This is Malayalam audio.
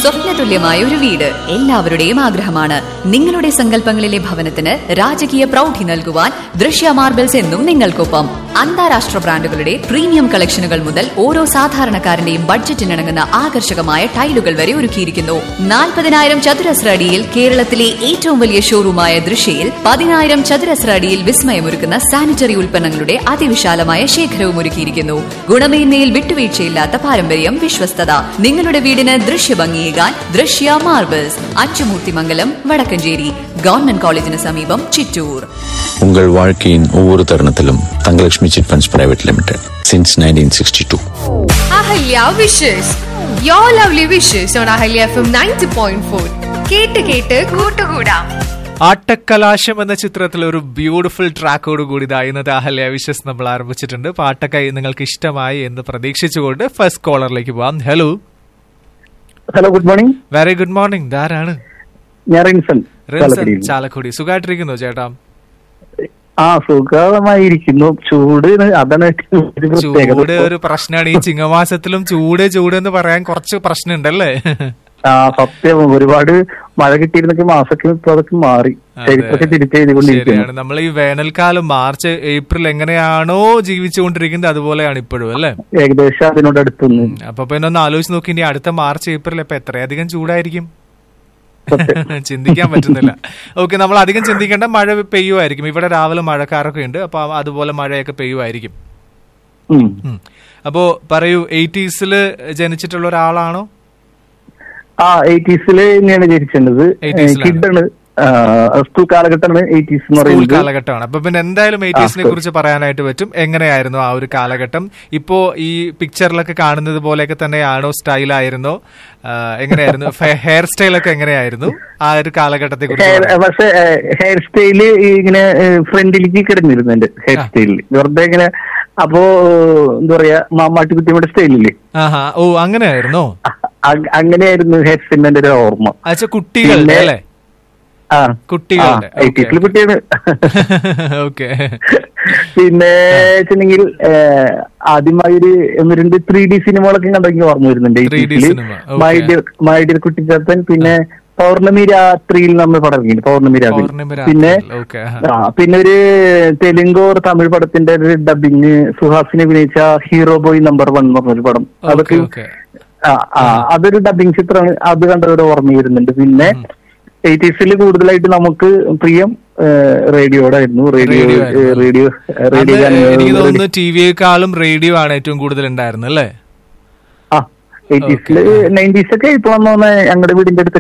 സ്വപ്നതുല്യമായ ഒരു വീട് എല്ലാവരുടെയും ആഗ്രഹമാണ് നിങ്ങളുടെ സങ്കല്പങ്ങളിലെ ഭവനത്തിന് രാജകീയ പ്രൗഢി നൽകുവാൻ ദൃശ്യ മാർബിൾസ് എന്നും നിങ്ങൾക്കൊപ്പം അന്താരാഷ്ട്ര ബ്രാൻഡുകളുടെ പ്രീമിയം കളക്ഷനുകൾ മുതൽ ഓരോ സാധാരണക്കാരന്റെയും ബഡ്ജറ്റിനിണങ്ങുന്ന ആകർഷകമായ ടൈലുകൾ വരെ ഒരുക്കിയിരിക്കുന്നു നാൽപ്പതിനായിരം ചതുരശ്ര അടിയിൽ കേരളത്തിലെ ഏറ്റവും വലിയ ഷോറൂമായ ദൃശ്യയിൽ പതിനായിരം ചതുരശ്ര അടിയിൽ വിസ്മയമൊരുക്കുന്ന സാനിറ്ററി ഉൽപ്പന്നങ്ങളുടെ അതിവിശാലമായ ശേഖരവും ഒരുക്കിയിരിക്കുന്നു ഗുണമേന്മയിൽ വിട്ടുവീഴ്ചയില്ലാത്ത പാരമ്പര്യം വിശ്വസ്തത നിങ്ങളുടെ വീടിന് ദൃശ്യഭംഗിയേകാൻ ദൃശ്യ മാർബിൾസ് അച്ചുമൂർത്തിമംഗലം വടക്കഞ്ചേരി ഗവൺമെന്റ് കോളേജിന് സമീപം ചിറ്റൂർ உங்கள் வாழ்க்கையின் ஒவ்வொரு தருணத்திலும் Thangalakshmi chit funds private limited since nineteen sixty two Ahalya wishes your lovely wishes on Ahalya F M ninety point four കേട്ട് കേട്ട് കൂട്ടുകൂടാം ആട്ടക്കലാശം എന്ന ചിത്രത്തിൽ ഒരു ബ്യൂട്ടിഫുൾ ട്രാക്കോട് കൂടി ഇതാ ഇന്നത്തെ അഹല്യ വിഷസ് നമ്മൾ ആരംഭിച്ചിട്ടുണ്ട് പാട്ടൊക്കെ നിങ്ങൾക്ക് ഇഷ്ടമായി എന്ന് പ്രതീക്ഷിച്ചുകൊണ്ട് ഫസ്റ്റ് കോളറിലേക്ക് പോവാം hello hello good morning very good morning ധാരാണ് ഞാൻ റിൻസൺ റിൻസൺ ചാലക്കുടിയിൽ. ചാലക്കുടി സുഖമായിട്ടിരിക്കുന്നു ചേട്ടാ ആ സുഖമായിരിക്കുന്നു ചൂട് അതാണ് ഏറ്റവും ഒരു പ്രത്യേകത ചൂട് ഒരു പ്രശ്നമാണ് ഈ ചിങ്ങമാസത്തിലും ചൂട് ചൂട് എന്ന് പറയാൻ കുറച്ച് പ്രശ്നമുണ്ടല്ലേ ആ സത്യം ഒരുപാട് മഴ കിട്ടിയിരുന്നെങ്കിൽ മാസൊക്കെ ഇപ്പൊ അതൊക്കെ മാറി ചരിത്രമൊക്കെ തിരിച്ചു ചെയ്തുകൊണ്ടിരിക്കുന്നു ശരിയാണ് നമ്മൾ ഈ വേനൽക്കാലം മാർച്ച് ഏപ്രിൽ എങ്ങനെയാണോ ജീവിച്ചുകൊണ്ടിരിക്കുന്നത് അതുപോലെയാണ് ഇപ്പോഴും അല്ലേ ഏകദേശം അതിനോട് അടുത്തുനിന്ന് അപ്പൊ പിന്നെ ഒന്ന് ആലോചിച്ച് നോക്കി ഇനി അടുത്ത മാർച്ച് ഏപ്രിൽ ഇപ്പൊ എത്രയധികം ചൂടായിരിക്കും സത്യം. ചിന്തിക്കാൻ പറ്റുന്നില്ല ഓക്കെ നമ്മൾ അധികം ചിന്തിക്കേണ്ട മഴ പെയ്യുമായിരിക്കും ഇവിടെ രാവിലെ മഴക്കാരൊക്കെ ഉണ്ട് അപ്പൊ അതുപോലെ മഴയൊക്കെ പെയ്യുമായിരിക്കും ഉം. ഉം. അപ്പോ പറയൂ എയ്റ്റീസിൽ ജനിച്ചിട്ടുള്ള ഒരാളാണോ ആ എയ്റ്റീസില് തന്നെയാണ് ജനിച്ചത് 80s ലാണ്. കിഡാണ് സ്കൂൾ കാലഘട്ടമാണ് എയ്റ്റീസ് എന്ന് സ്കൂൾ പറയുന്നത് കാലഘട്ടമാണ് അപ്പൊ പിന്നെ എന്തായാലും എയ്റ്റീസിനെ ആ, കുറിച്ച് പറയാനായിട്ട് പറ്റും എങ്ങനെയായിരുന്നു ആ ഒരു കാലഘട്ടം ഇപ്പോ ഈ പിക്ചറിലൊക്കെ കാണുന്നത് പോലെയൊക്കെ തന്നെയാണോ സ്റ്റൈലായിരുന്നോ ആ, എങ്ങനെയായിരുന്നു ഹെയർ സ്റ്റൈലൊക്കെ എങ്ങനെയായിരുന്നു ആ ഒരു കാലഘട്ടത്തെ ഹെയർ കുറിച്ച് പക്ഷെ ഹെയർ സ്റ്റൈല് ഇങ്ങനെ ഫ്രണ്ടിലേക്ക് കിടന്നിരുന്നു എന്റെ ഹെയർ ആ. സ്റ്റൈലില് വെറുതെ ഇങ്ങനെ അപ്പോ എന്താ പറയാ മാമാട്ടി കുട്ടിയുടെ സ്റ്റൈലില്ലേ ആഹാ ഓ അങ്ങനെയായിരുന്നോ അ- അങ്ങനെയായിരുന്നു ഹെയർ സ്റ്റൈലിന്റെ എന്റെ ഒരു ഓർമ്മ അച്ഛാ കുട്ടികളുടെ പിന്നെ- അല്ലേ ആ കുട്ടികളുടെ, ആ, 80s ല് കുട്ടിയാണ് ഓക്കെ പിന്നെ വെച്ചിട്ടുണ്ടെങ്കിൽ ആദ്യമായി ഒരു ഒന്ന് രണ്ട് ത്രീ ഡി സിനിമകളൊക്കെ കണ്ടെങ്കിൽ ഓർമ്മ വരുന്നുണ്ട് 3D 80s ല്. Cinema, okay. My dear my dear Kuttichathan പിന്നെ പൗർണമി രാത്രിയിൽ നമ്മൾ പടം ഇറങ്ങി പൗർണമി രാത്രി പൗർണമി പിന്നെ രാത്രിയിൽ, okay, ആഹാ. ആ പിന്നെ ഒരു തെലുങ്ക് or തമിഴ് പടത്തിന്റെ ഒരു ഡബിങ് സുഹാസിനെ അഭിനയിച്ച ഹീറോ ബോയ് നമ്പർ വൺ എന്ന് പറഞ്ഞൊരു പടം ഓക്കെ അതൊക്കെ ഓക്കെ ആ ആ അതൊരു ഡബിങ് ചിത്രമാണ് അത് കണ്ടവരുടെ ഓർമ്മ വരുന്നുണ്ട് പിന്നെ എയ്റ്റീസിൽ കൂടുതലായിട്ട് നമുക്ക് പ്രിയം റേഡിയോടായിരുന്നു റേഡിയോ റേഡിയോ ആയിരുന്നു. റേഡിയോ അത് റേഡിയോ എനിക്ക് തോന്നുന്നു ടി വിയെക്കാളും റേഡിയോ ആണ് ഏറ്റവും കൂടുതൽ ഉണ്ടായിരുന്നത് അല്ലേ ആ എയ്റ്റീസില് നയൻറ്റീസ് ഒക്കെ ഇപ്പൊ വന്ന ഞങ്ങളുടെ വീടിന്റെ അടുത്ത്